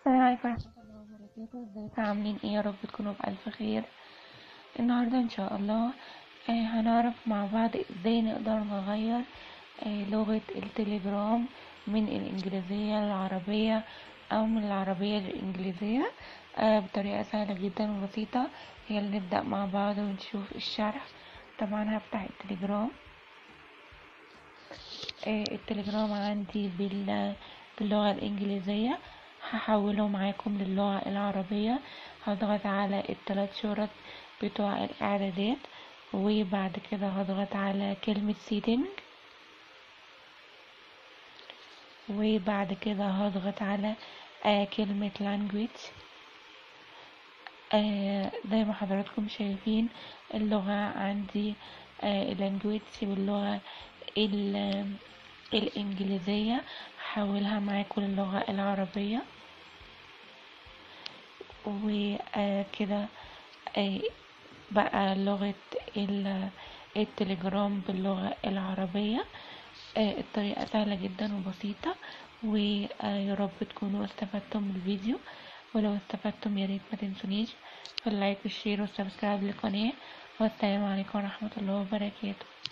السلام عليكم ورحمة الله وبركاته ازيكم عاملين ايه يا رب تكونوا بألف خير النهاردة ان شاء الله آه هنعرف مع بعض ازاي نقدر نغير آه لغة التليجرام من الانجليزية للعربية او من العربية للانجليزية آه بطريقة سهلة جدا وبسيطة يلا نبدأ مع بعض ونشوف الشرح طبعا هفتح التليجرام آه التليجرام عندي بال باللغة الإنجليزية هحوله معاكم للغة العربية هضغط على الثلاث شرط بتوع الإعدادات وبعد كده هضغط على كلمة سيتنج وبعد كده هضغط على آه كلمة language آه زي ما حضراتكم شايفين اللغة عندي آه language باللغة الإنجليزية هحولها معاكم للغة العربية وكده بقى لغة التليجرام باللغة العربية الطريقة سهلة جدا وبسيطة ويا رب تكونوا استفدتم من الفيديو ولو استفدتم ياريت ما تنسونيش في اللايك والشير والسبسكرايب للقناة والسلام عليكم ورحمة الله وبركاته